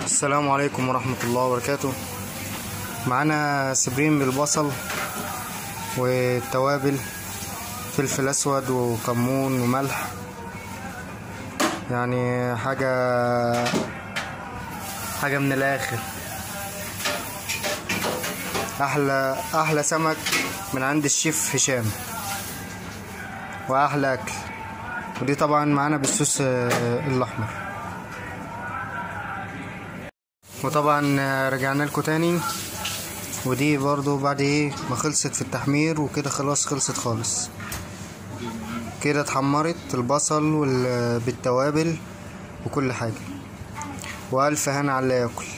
السلام عليكم ورحمة الله وبركاته معانا سبرين بالبصل والتوابل فلفل اسود وكمون وملح يعني حاجة حاجة من الاخر احلى احلى سمك من عند الشيف هشام واحلى اكل ودي طبعا معانا بالصوص آه، الاحمر وطبعا آه، رجعنا لكم تاني ودي برضو بعد ايه ما خلصت في التحمير وكده خلاص خلصت خالص كده اتحمرت البصل وال- بالتوابل وكل حاجة وألف هنا على اللي ياكل